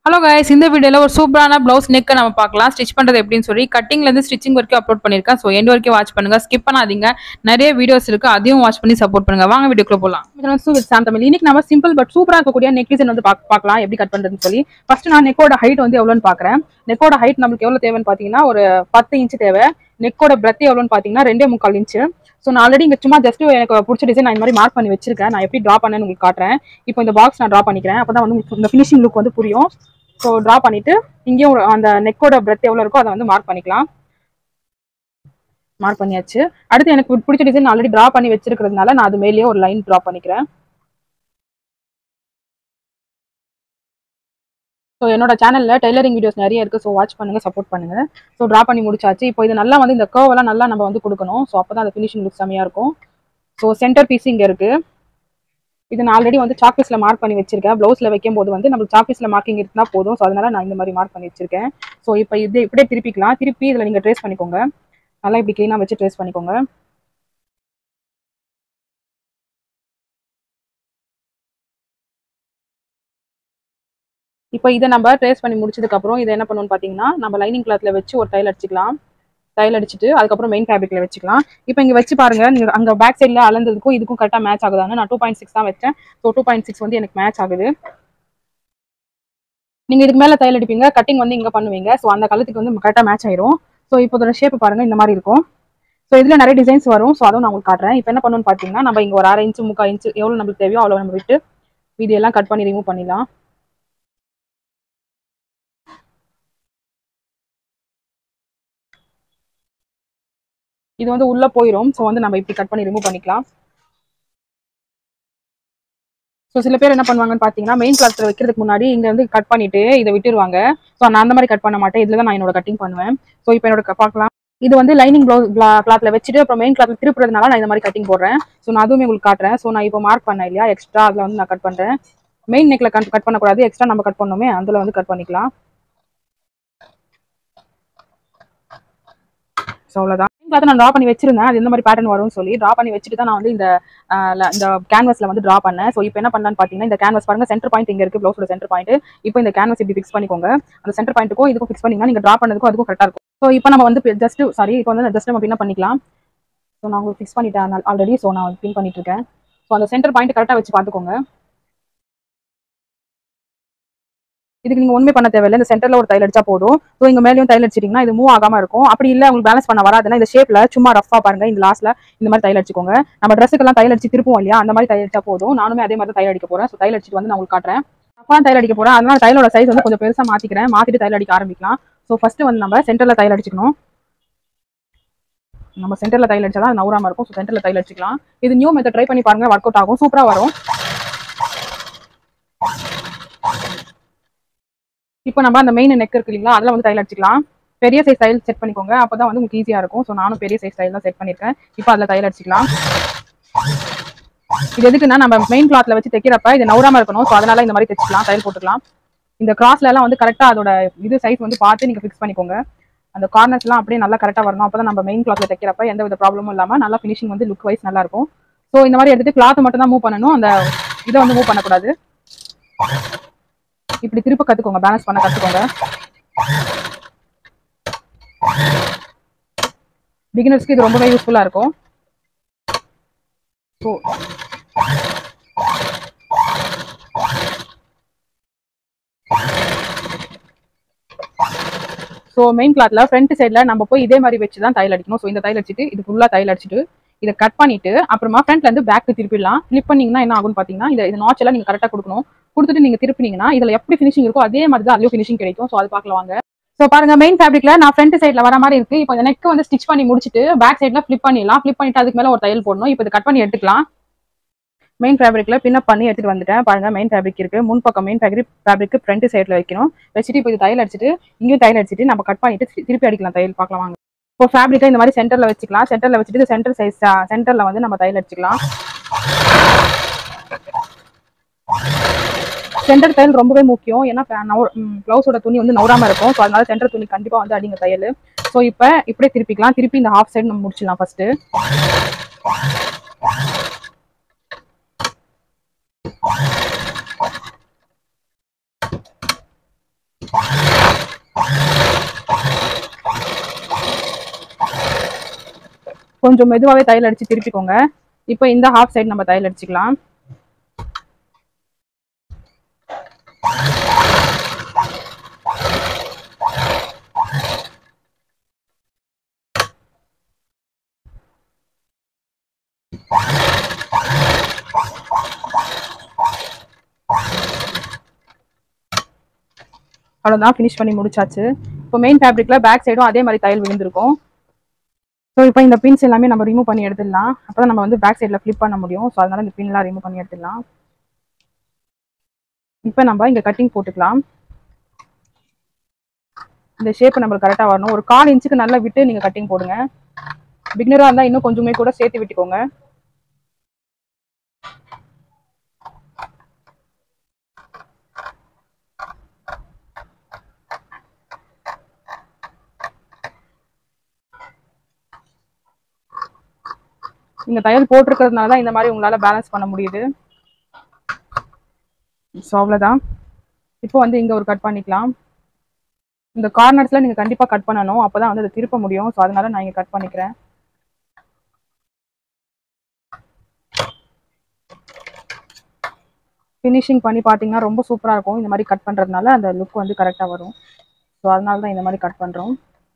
Hello guys இந்த வீடியோல ஒரு சூப்பரான ப்ளவுஸ் நெக்கை நம்ம பார்க்கலாம் ஸ்டிச் பண்றது எப்படின்னு சொல்லி கட்டிங்ல இருந்து ஸ்டிச்சிங் வரைக்கும் அப்லோட் பண்ணிருக்கேன் ஸோ எண்ட் வரைக்கும் வாட்ச் பண்ணுங்க ஸ்கிப் பண்ணாதீங்க நிறைய வீடியோஸ் இருக்கு அதையும் வாட்ச் பண்ணி சப்போர்ட் பண்ணுங்க வாங்க வீடியோக்குள்ள போலாம் வித் சாந்தமில் இன்னைக்கு நம்ம சிம்பிள் பட் சூப்பரா இருக்கக்கூடிய நெக் டிசைன் வந்து பாக்- பார்க்கலாம் எப்படி கட் பண்றதுன்னு சொல்லி ஃபர்ஸ்ட் நான் நெக்கோட ஹைட் வந்து எவ்வளோன்னு பாக்குறேன் நெக்கோட ஹைட் நம்மளுக்கு எவ்வளவு தேவைன்னு பாத்தீங்கன்னா ஒரு பத்து இன்ச் தேவை நெக்கோட பிரெத் எவ்வளோன்னு பாத்தீங்கன்னா ரெண்டே முக்கால் இன்ச் ஸோ நான் ஆல்ரெடி இங்க சும்மா ஜஸ்ட் எனக்கு பிடிச்ச டிசைன் நான் இந்த மாதிரி மார்க் பண்ணி வச்சிருக்கேன் நான் எப்படி ட்ரா பண்ணேன்னு உங்களுக்கு காட்டுறேன் இப்போ இந்த பாக்ஸ் நான் ட்ரா பண்ணிக்கிறேன் அப்பதான் வந்து உங்களுக்கு இந்த ஃபினிஷிங் லுக் வந்து புரியும் ஸோ ட்ரா பண்ணிட்டு இங்கேயும் ஒரு- அந்த நெக்கோட பிரெத் எவ்வளோ இருக்கோ அதை வந்து மார்க் பண்ணிக்கலாம் மார்க் பண்ணியாச்சு அடுத்து எனக்கு பிடிச்ச டிசைன் ஆல்ரெடி ட்ரா பண்ணி வச்சிருக்கிறதுனால நான் அது மேலேயே ஒரு லைன் ட்ரா பண்ணிக்கிறேன் ஸோ என்னோட சேனல்ல டெய்லரிங் வீடியோஸ் நிறைய இருக்கு ஸோ வாட்ச் பண்ணுங்க சப்போர்ட் பண்ணுங்க ஸோ ட்ரா பண்ணி முடிச்சாச்சு இப்போ இது நல்லா வந்து இந்த curve எல்லாம் நல்லா நம்ம வந்து கொடுக்கணும் ஸோ அப்பதான் அந்த ஃபினிஷிங் லுக் செமையா இருக்கும் ஸோ சென்டர் பீஸ் இங்க இருக்கு இது நான் ஆல்ரெடி வந்து சாக்பீஸ்ல மார்க் பண்ணி வச்சிருக்கேன் ப்ளவுஸ்ல வைக்கும் போது வந்து நம்ம சாக்பீஸ்ல மார்க்கிங் இருந்தா போதும் ஸோ அதனால நான் இந்த மாதிரி மார்க் பண்ணி வச்சிருக்கேன் ஸோ இப்போ இது இப்படியே திருப்பிக்கலாம் திருப்பி இதுல நீங்க ட்ரேஸ் பண்ணிக்கோங்க நல்லா இப்படி க்ளீனாக வச்சு ட்ரேஸ் பண்ணிக்கோங்க இப்போ இதை நம்ம ட்ரேஸ் பண்ணி முடிச்சதுக்கு அப்புறம் இதை என்ன பண்ணணும்னு பார்த்தீங்கன்னா நம்ம லைனிங் கிளாத்ல வச்சு ஒரு டைல் அடிச்சுக்கலாம் டைல் அடிச்சுட்டு அதுக்கப்புறம் மெயின் ஃபேப்ரிக்ல வச்சுக்கலாம் இப்போ இங்க வச்சு பாருங்க நீங்க அங்க பேக் சைட்ல அளந்ததுக்கும் இதுக்கும் கரெக்டாக மேட்ச் ஆகுதான்னு நான் டூ பாயிண்ட் சிக்ஸ் தான் வச்சேன் ஸோ டூ பாயிண்ட் சிக்ஸ் வந்து எனக்கு மேட்ச் ஆகுது நீங்க இதுக்கு மேல தையல் அடிப்பீங்க கட்டிங் வந்து இங்க பண்ணுவீங்க ஸோ அந்த கழுத்துக்கு வந்து கரெக்டாக மேட்ச் ஆயிரும் ஸோ இப்போ இதோட ஷேப் பாருங்க இந்த மாதிரி இருக்கும் ஸோ இதுல நிறைய டிசைன்ஸ் வரும் ஸோ அதுவும் நான் உங்களுக்கு காட்டுறேன் இப்போ என்ன பண்ணணும்னு பார்த்தீங்கன்னா நம்ம இங்க ஒரு அரை இன்ச்சு முக்கால் இன்ச்சு எவ்வளோ நம்மளுக்கு தேவையோ அவ்வளோ நம்ம விட்டு இது எல்லாம் கட் பண்ணி ரிமூவ் பண்ணிடலாம் இது வந்து உள்ள போயிடும் ஸோ வந்து நம்ம இப்படி கட் பண்ணி ரிமூவ் பண்ணிக்கலாம் ஸோ சில பேர் என்ன பண்ணுவாங்கன்னு பார்த்தீங்கன்னா மெயின் கிளாத்தில் வைக்கிறதுக்கு முன்னாடி இங்க வந்து கட் பண்ணிட்டு இதை விட்டுருவாங்க ஸோ நான் அந்த மாதிரி கட் பண்ண மாட்டேன் இதில் தான் நான் என்னோட கட்டிங் பண்ணுவேன் ஸோ இப்போ என்னோட க- பார்க்கலாம் இது வந்து லைனிங் ப்ளவுஸ் கிளாத்ல வச்சுட்டு அப்புறம் மெயின் கிளாத்ல திருப்புறதுனால நான் இந்த மாதிரி கட்டிங் போடுறேன் ஸோ நான் அதுவுமே உங்களுக்கு காட்டுறேன் ஸோ நான் இப்போ மார்க் பண்ணேன் இல்லையா எக்ஸ்ட்ரா அதில் வந்து நான் கட் பண்ணுறேன் மெயின் நெக்ல கட் கட் பண்ணக்கூடாது எக்ஸ்ட்ரா நம்ம கட் பண்ணோமே அதில் வந்து கட் பண்ணிக்கலாம் ஸோ அவ்வளோதான் கிளாத் நான் ட்ரா பண்ணி வச்சிருந்தேன் அது இந்த மாதிரி பேட்டர்ன் வரும்னு சொல்லி ட்ரா பண்ணி வச்சுட்டு தான் நான் வந்து இந்த ஆஹ், ல- இந்த கேன்வஸ்ல வந்து ட்ரா பண்ணேன் ஸோ இப்போ என்ன பண்ணலான்னு பார்த்தீங்கன்னா இந்த கேன்வஸ் பாருங்க சென்டர் பாயிண்ட் இங்க இருக்கு ப்ளவுஸோட சென்டர் பாயிண்ட் இப்போ இந்த கேன்வஸ் இப்படி ஃபிக்ஸ் பண்ணிக்கோங்க அந்த சென்டர் பாயிண்ட்டுக்கும் இதுக்கும் ஃபிக்ஸ் பண்ணிங்கன்னா நீங்க ட்ரா பண்ணதுக்கும் அதுக்கும் கரெக்டாக இருக்கும் ஸோ இப்போ நம்ம வந்து ஜஸ்ட் சாரி இப்போ வந்து ஜஸ்ட் நம்ம பின்ன பண்ணிக்கலாம் ஸோ நான் உங்களுக்கு ஃபிக்ஸ் பண்ணிட்டேன் ஆல்ரெடி ஸோ நான் பின் பண்ணிட்டு இருக்கேன் ஸோ அந்த சென்டர் பாயிண்ட் கரெக்டாக வச்சு பார்த்துக்கோங்க இதுக்கு நீங்க ஒண்ணுமே பண்ண தேவையில்லை இந்த சென்டர்ல ஒரு தையல் அடிச்சா போதும் ஸோ இங்க மேலேயும் தையல் அடிச்சிட்டீங்கன்னா இது மூவ் ஆகாம இருக்கும் அப்படி இல்ல உங்களுக்கு பேலன்ஸ் பண்ண வராதுன்னா இந்த ஷேப்ல சும்மா ரஃபா பாருங்க இந்த லாஸ்ட்ல இந்த மாதிரி தையல் அடிச்சுக்கோங்க நம்ம ட்ரெஸ்ஸுக்கெல்லாம் தையல் அடிச்சு திருப்போம் இல்லையா அந்த மாதிரி தையல் அடிச்சா போதும் நானுமே அதே மாதிரி தான் தையல் அடிக்க போறேன் ஸோ தையல் அடிச்சிட்டு வந்து நான் உங்களுக்கு காட்டுறேன் அப்பா தையல் அடிக்க போறேன் அதனால தையலோட சைஸ் வந்து கொஞ்சம் பெருசா மாத்திக்கிறேன் மாத்திட்டு தையல் அடிக்க ஆரம்பிக்கலாம் ஸோ ஃபர்ஸ்ட் வந்து நம்ம சென்டர்ல தையல் அடிச்சுக்கணும் நம்ம சென்டர்ல தையல் அடிச்சா தான் நவுறாம இருக்கும் ஸோ சென்டர்ல தையல் அடிச்சுக்கலாம் இது நியூ மெத்தட் ட்ரை பண்ணி பாருங்க ஒர்க் அவுட் ஆகும் சூப்பரா வரும் இப்போ நம்ம அந்த மெயின் நெக் இருக்கு இல்லைங்களா அதில் வந்து தையல் அடிச்சுக்கலாம் பெரிய சைஸ் தையல் செட் பண்ணிக்கோங்க அப்பதான் வந்து உங்களுக்கு ஈஸியாக இருக்கும் ஸோ நானும் பெரிய சைஸ் தையல் தான் செட் பண்ணியிருக்கேன் இப்போ அதில் தையல் அடிச்சுக்கலாம் இது எதுக்குன்னா நம்ம மெயின் கிளாத்ல வச்சு தைக்கிறப்ப இது நவுறாம இருக்கணும் ஸோ அதனால இந்த மாதிரி தைச்சிக்கலாம் தையல் போட்டுக்கலாம் இந்த கிராஸ்ல எல்லாம் வந்து கரெக்டாக அதோட இது சைஸ் வந்து பார்த்து நீங்க ஃபிக்ஸ் பண்ணிக்கோங்க அந்த கார்னர்ஸ் எல்லாம் அப்படியே நல்லா கரெக்டாக வரணும் அப்பதான் நம்ம மெயின் கிளாத்ல தைக்கிறப்ப எந்த வித ப்ராப்ளமும் இல்லாம நல்லா ஃபினிஷிங் வந்து லுக் வைஸ் நல்லா இருக்கும் ஸோ இந்த மாதிரி எடுத்துட்டு கிளாத் மட்டும் தான் மூவ் பண்ணணும் அந்த இதை வந்து மூவ் பண்ணக்கூடாது இப்படி திருப்ப கத்துக்கோங்க பேலன்ஸ் பண்ண கத்துக்கோங்க பிகினர்ஸ்க்கு இது ரொம்பவே யூஸ்ஃபுல்லா இருக்கும் ஸோ ஸோ மெயின் கிளாத்ல ஃப்ரண்ட் சைடில் நம்ம போய் இதே மாதிரி வச்சு தான் தையல் அடிக்கணும் ஸோ இந்த தையல் அடிச்சுட்டு இது ஃபுல்லாக தையல் அடிச்சுட்டு இதை கட் பண்ணிட்டு அப்புறமா ஃப்ரண்ட்ல இருந்து பேக் திருப்பிடலாம் ஃபிளிப் பண்ணீங்கன்னா என்ன ஆகும்னு பார்த்தீங்கன்னா இந்த இது நாச் எல்லாம் நீங்க கரெக்டாக கொடுக்கணும் கொடுத்துட்டு நீங்க திருப்பினீங்கன்னா இதுல எப்படி ஃபினிஷிங் இருக்கோ அதே மாதிரி தான் அதுலயும் ஃபினிஷிங் கிடைக்கும் ஸோ அது பார்க்கலாம் வாங்க ஸோ பாருங்க மெயின் ஃபேப்ரிக்ல நான் ஃப்ரண்ட் சைட்ல வர மாதிரி இருக்கு இப்போ இந்த நெக் வந்து ஸ்டிச் பண்ணி முடிச்சிட்டு பேக் சைட்ல ஃபிளிப் பண்ணிடலாம் ஃபிளிப் பண்ணிட்டு அதுக்கு மேல ஒரு தையல் போடணும் இப்போ இது கட் பண்ணி எடுத்துக்கலாம் மெயின் ஃபேப்ரிக்ல பின்னப் பண்ணி எடுத்துட்டு வந்துட்டேன் பாருங்க மெயின் ஃபேப்ரிக் இருக்கு முன் பக்கம் மெயின் ஃபேப்ரிக் ஃபேப்ரிக் ஃப்ரண்ட் சைட்ல வைக்கணும் வச்சுட்டு இப்போ இது தையல் அடிச்சிட்டு இங்கேயும் தையல் அடிச்சிட்டு நம்ம கட் பண்ணிட்டு தி- திருப்பி அடிக்கலாம் தையல் பார்க்கலாம் வாங்க இப்போ ஃபேப்ரிக்கை இந்த மாதிரி சென்டர்ல வச்சுக்கலாம் சென்டர்ல வச்சுட்டு சென்டர் சைஸ் சென்டர்ல வந்து நம்ம தையல் அடிச்சுக்கலாம் சென்டர் தையல் ரொம்பவே முக்கியம் ஏன்னா ப்ளவுஸோட துணி வந்து நவுறாம இருக்கும் ஸோ அதனால சென்டர் துணி கண்டிப்பா வந்து அடிங்க தையல் ஸோ இப்போ இப்படியே திருப்பிக்கலாம் திருப்பி இந்த ஹாஃப் சைடு நம்ம முடிச்சிடலாம் ஃபர்ஸ்ட் கொஞ்சம் மெதுவாகவே தையல் அடிச்சு திருப்பிக்கோங்க இப்போ இந்த ஹாஃப் சைடு நம்ம தையல் அடிச்சுக்கலாம் அவ்வளோதான் ஃபினிஷ் பண்ணி முடிச்சாச்சு இப்போ மெயின் ஃபேப்ரிக்ல பேக் சைடும் அதே மாதிரி தையல் விழுந்திருக்கும் ஸோ இப்போ இந்த பின்ஸ் எல்லாமே நம்ம ரிமூவ் பண்ணி எடுத்துடலாம் அப்போ தான் நம்ம வந்து பேக் சைடில் ஃப்ளிப் பண்ண முடியும் ஸோ அதனால இந்த பின்லாம் ரிமூவ் பண்ணி எடுத்துடலாம் இப்போ நம்ம இங்கே கட்டிங் போட்டுக்கலாம் இந்த ஷேப் நம்மளுக்கு கரெக்டாக வரணும் ஒரு கால் இன்ச்சுக்கு நல்லா விட்டு நீங்கள் கட்டிங் போடுங்க பிக்னராக இருந்தால் இன்னும் கொஞ்சமே கூட சேர்த்து விட்டுக்கோங்க நீங்க தையல் போட்டிருக்கிறதுனால தான் இந்த மாதிரி உங்களால பேலன்ஸ் பண்ண முடியுது ஸோ அவ்வளோதான் இப்போ வந்து இங்க ஒரு கட் பண்ணிக்கலாம் இந்த கார்னர்ஸ்ல நீங்க கண்டிப்பா கட் பண்ணணும் அப்பதான் வந்து அதை திருப்ப முடியும் ஸோ அதனால நான் இங்க கட் பண்ணிக்கிறேன் ஃபினிஷிங் பண்ணி பார்த்தீங்கன்னா ரொம்ப சூப்பராக இருக்கும் இந்த மாதிரி கட் பண்ணுறதுனால அந்த லுக் வந்து கரெக்டாக வரும் ஸோ அதனால தான் இந்த மாதிரி கட் பண்ணுறோம்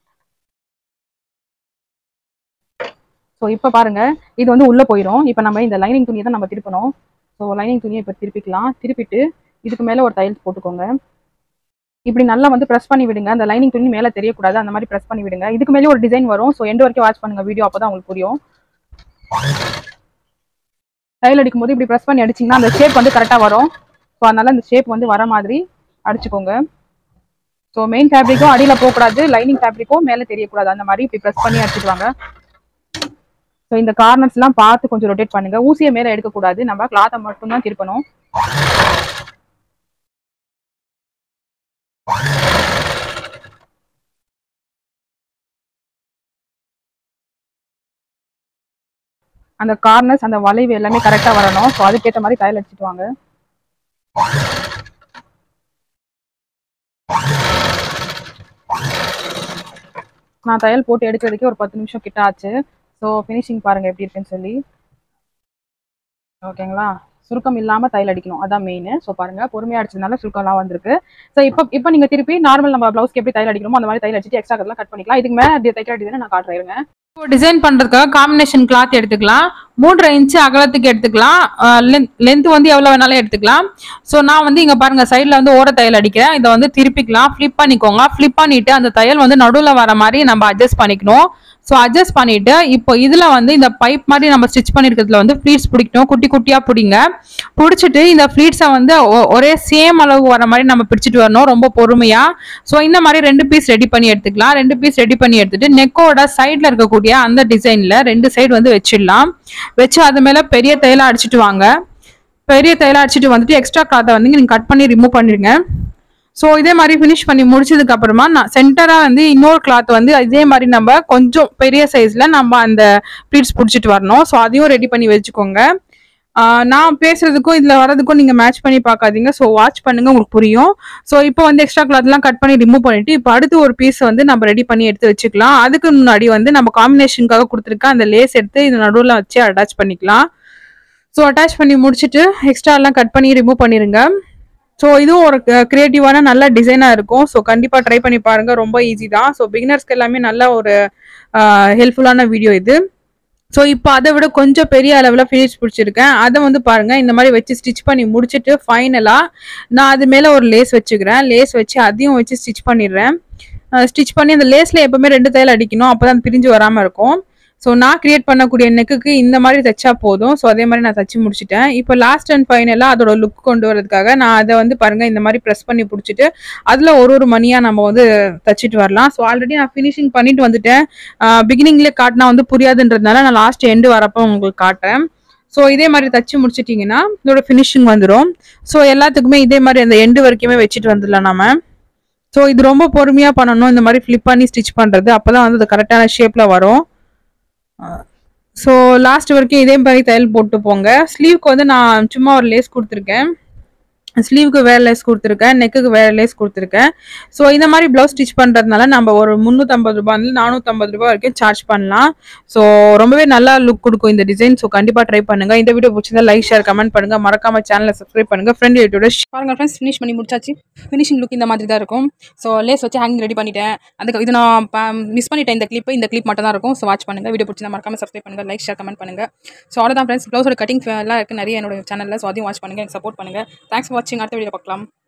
ஸோ இப்போ பாருங்க இது வந்து உள்ளே போயிடும் இப்போ நம்ம இந்த லைனிங் துணியை தான் நம்ம திருப்பணும் ஸோ லைனிங் துணியை இப்போ திருப்பிக்கலாம் திருப்பிட்டு இதுக்கு மேலே ஒரு தையல் போட்டுக்கோங்க இப்படி நல்லா வந்து ப்ரெஸ் பண்ணி விடுங்க அந்த லைனிங் துணி மேலே தெரியக்கூடாது அந்த மாதிரி ப்ரெஸ் பண்ணி விடுங்க இதுக்கு மேலே ஒரு டிசைன் வரும் ஸோ எண்டு வரைக்கும் வாட்ச் பண்ணுங்க வீடியோ அப்போ தான் உங்களுக்கு புரியும் தையல் அடிக்கும் போது இப்படி ப்ரெஸ் பண்ணி அடிச்சிங்கன்னா அந்த ஷேப் வந்து கரெக்டாக வரும் ஸோ அதனால அந்த ஷேப் வந்து வர மாதிரி அடிச்சுக்கோங்க ஸோ மெயின் ஃபேப்ரிக்கும் அடியில் போகக்கூடாது லைனிங் ஃபேப்ரிக்கும் மேலே தெரியக்கூடாது அந்த மாதிரி இப்படி ப்ரெஸ் பண்ணி அடிச்சிட்டு வாங்க ஸோ இந்த கார்னர்ஸ்லாம் பார்த்து கொஞ்சம் ரொட்டேட் பண்ணுங்க ஊசியை மேலே எடுக்கக்கூடாது நம்ம கிளாத்தை மட்டும்தான் திருப்பணும் அந்த கார்னர்ஸ் அந்த வளைவு எல்லாமே கரெக்டாக வரணும் ஸோ அதுக்கேற்ற மாதிரி தையல் அடிச்சிட்டு வாங்க நான் தையல் போட்டு எடுக்கிறதுக்கே ஒரு பத்து நிமிஷம் கிட்ட ஆச்சு ஸோ ஃபினிஷிங் பாருங்க எப்படி இருக்குன்னு சொல்லி ஓகேங்களா சுருக்கம் இல்லாம தையல் அடிக்கணும் அதான் மெயின் ஸோ பாருங்க பொறுமையா அடிச்சதுனால சுருக்கம்லாம் வந்திருக்கு ஸோ இப்போ இப்போ நீங்க திருப்பி நார்மல் நம்ம ப்ளவுஸ்க்கு எப்படி தையல் அடிக்கணுமோ அந்த மாதிரி தையல் அடிச்சுட்டு எக்ஸ்ட்ரா கட்டலாம் கட் பண்ணிக்கலாம் இதுக்கு மேலே அப்படி தைக்கிற டிசைன் நான் காட்டுறேன் இருங்க. இப்போ டிசைன் பண்றதுக்காக காம்பினேஷன் கிளாத் எடுத்துக்கலாம் மூன்றரை இன்ச்சு அகலத்துக்கு எடுத்துக்கலாம் லென்த் வந்து எவ்வளவு வேணாலும் எடுத்துக்கலாம் ஸோ நான் வந்து இங்க பாருங்க சைட்ல வந்து ஓர தையல் அடிக்கிறேன் இதை வந்து திருப்பிக்கலாம் ஃபிளிப் பண்ணிக்கோங்க ஃபிளிப் பண்ணிட்டு அந்த தையல் வந்து நடுவில் வர மாதிரி நம்ம அட்ஜஸ்ட் பண்ணிக்கணும் ஸோ அட்ஜஸ்ட் பண்ணிட்டு இப்போ இதுல வந்து இந்த பைப் மாதிரி நம்ம ஸ்டிச் பண்ணிருக்கிறதுல வந்து ஃப்ளீட்ஸ் பிடிக்கணும் குட்டி குட்டியா பிடிங்க பிடிச்சிட்டு இந்த ஃப்ளீட்ஸை வந்து ஒ- ஒரே சேம் அளவு வர மாதிரி நம்ம பிடிச்சிட்டு வரணும் ரொம்ப பொறுமையா ஸோ இந்த மாதிரி ரெண்டு பீஸ் ரெடி பண்ணி எடுத்துக்கலாம் ரெண்டு பீஸ் ரெடி பண்ணி எடுத்துட்டு நெக்கோட சைடில் இருக்கக்கூடிய அந்த டிசைன்ல ரெண்டு சைடு வந்து வச்சிடலாம் வச்சு அது மேல பெரிய தையலை அடிச்சிட்டு வாங்க பெரிய தையலை அடிச்சிட்டு வந்துட்டு எக்ஸ்ட்ரா கிளாத்தை வந்து நீங்க கட் பண்ணி ரிமூவ் பண்ணிடுங்க ஸோ இதே மாதிரி ஃபினிஷ் பண்ணி முடிச்சதுக்கு அப்புறமா நான் சென்டராக வந்து இன்னொரு கிளாத் வந்து இதே மாதிரி நம்ம கொஞ்சம் பெரிய சைஸில் நம்ம அந்த ப்ளீட்ஸ் பிடிச்சிட்டு வரணும் ஸோ அதையும் ரெடி பண்ணி வச்சுக்கோங்க ஆஹ் நான் பேசுறதுக்கும் இதில் வரதுக்கும் நீங்கள் மேட்ச் பண்ணி பார்க்காதீங்க ஸோ வாட்ச் பண்ணுங்க உங்களுக்கு புரியும் ஸோ இப்போ வந்து எக்ஸ்ட்ரா கிளாத்லாம் கட் பண்ணி ரிமூவ் பண்ணிட்டு இப்போ அடுத்து ஒரு பீஸ் வந்து நம்ம ரெடி பண்ணி எடுத்து வச்சுக்கலாம் அதுக்கு முன்னாடி வந்து நம்ம காம்பினேஷனுக்காக கொடுத்துருக்க அந்த லேஸ் எடுத்து இது நடுவில் வச்சு அட்டாச் பண்ணிக்கலாம் ஸோ அட்டாச் பண்ணி முடிச்சுட்டு எக்ஸ்ட்ரா எல்லாம் கட் பண்ணி ரிமூவ் பண்ணிடுங்க ஸோ இதுவும் ஒரு கிரியேட்டிவான நல்ல டிசைனாக இருக்கும் ஸோ கண்டிப்பாக ட்ரை பண்ணி பாருங்க ரொம்ப ஈஸி தான் ஸோ பிகினர்ஸ்க்கு எல்லாமே நல்ல ஒரு ஹெல்ப்ஃபுல்லான வீடியோ இது ஸோ இப்போ அதை விட கொஞ்சம் பெரிய அளவில் ஃபினிஷ் பிடிச்சிருக்கேன் அதை வந்து பாருங்க இந்த மாதிரி வச்சு ஸ்டிச் பண்ணி முடிச்சுட்டு ஃபைனலாக நான் அது மேலே ஒரு லேஸ் வச்சுக்கிறேன் லேஸ் வச்சு அதையும் வச்சு ஸ்டிச் பண்ணிடுறேன் ஸ்டிச் பண்ணி அந்த லேஸில் எப்பவுமே ரெண்டு தையல் அடிக்கணும் அப்போ தான் பிரிஞ்சு வராமல் இருக்கும் ஸோ நான் கிரியேட் பண்ணக்கூடிய நெக்குக்கு இந்த மாதிரி தைச்சா போதும் ஸோ அதே மாதிரி நான் தச்சு முடிச்சிட்டேன் இப்போ லாஸ்ட் அண்ட் ஃபைனலாக அதோட லுக் கொண்டு வரதுக்காக நான் அதை வந்து பாருங்க இந்த மாதிரி ப்ரெஸ் பண்ணி பிடிச்சிட்டு அதில் ஒரு ஒரு மணியாக நம்ம வந்து தச்சிட்டு வரலாம் ஸோ ஆல்ரெடி நான் ஃபினிஷிங் பண்ணிட்டு வந்துட்டேன் பிகினிங்லேயே காட்டினா வந்து புரியாதுன்றதுனால நான் லாஸ்ட் எண்டு வரப்போ உங்களுக்கு காட்டுறேன் ஸோ இதே மாதிரி தச்சு முடிச்சிட்டிங்கன்னா இதோட ஃபினிஷிங் வந்துடும் ஸோ எல்லாத்துக்குமே இதே மாதிரி அந்த எண்டு வரைக்குமே வச்சுட்டு வந்துடலாம் நம்ம ஸோ இது ரொம்ப பொறுமையாக பண்ணணும் இந்த மாதிரி ஃப்ளிப் பண்ணி ஸ்டிச் பண்ணுறது அப்போ தான் வந்து அது கரெக்டான ஷேப்பில் வரும் ஸோ லாஸ்ட் வரைக்கும் இதே மாதிரி தையல் போட்டு போங்க ஸ்லீவ்க்கு வந்து நான் சும்மா ஒரு லேஸ் கொடுத்துருக்கேன் ஸ்லீவுக்கு வேறு லேஸ் கொடுத்துருக்கேன் நெக்குக்கு வேறு லேஸ் கொடுத்துருக்கேன் ஸோ இந்த மாதிரி ப்ளவுஸ் ஸ்டிச் பண்ணுறதுனால நம்ம ஒரு முந்நூற்றம்பது ரூபாயில நானூற்றம்பது ரூபாய் வரைக்கும் சார்ஜ் பண்ணலாம் ஸோ ரொம்பவே நல்லா லுக் கொடுக்கும் இந்த டிசைன் ஸோ கண்டிப்பாக ட்ரை பண்ணுங்கள் இந்த வீடியோ பிடிச்சிருந்தா லைக் ஷேர் கமெண்ட் பண்ணுங்கள் மறக்காம சேனலை சப்ஸ்கிரைப் பண்ணுங்கள் ஃப்ரெண்ட் யூடியூட பாருங்க ஃப்ரெண்ட்ஸ் ஃபினிஷ் பண்ணி முடிச்சாச்சு ஃபினிஷிங் லுக் இந்த மாதிரி தான் இருக்கும் ஸோ லேஸ் வச்சு ஹேங்கிங் ரெடி பண்ணிட்டேன் அதுக்கு இது நான் மிஸ் பண்ணிட்டேன் இந்த கிளிப் இந்த கிளிப் மட்டும் தான் இருக்கும் ஸோ வாட்ச் பண்ணுங்க வீடியோ பிடிச்சிருந்தா மறக்காம சப்ஸ்கிரைப் பண்ணுங்க லைக் ஷேர் கமெண்ட் பண்ணுங்க ஸோ அவ்வளோதான் ஃப்ரெண்ட்ஸ் ப்ளவுஸோட கட்டிங் எல்லாம் இருக்குது நிறைய என்னோட சேனலில் ஸோ அதையும் வாட்ச் பண்ணுங்க எனக்கு சப்போர்ட் பண்ணுங்க தேங்க்ஸ் ஃபார் வாட்சிங் அடுத்த வீடியோ பார்க்கலாம்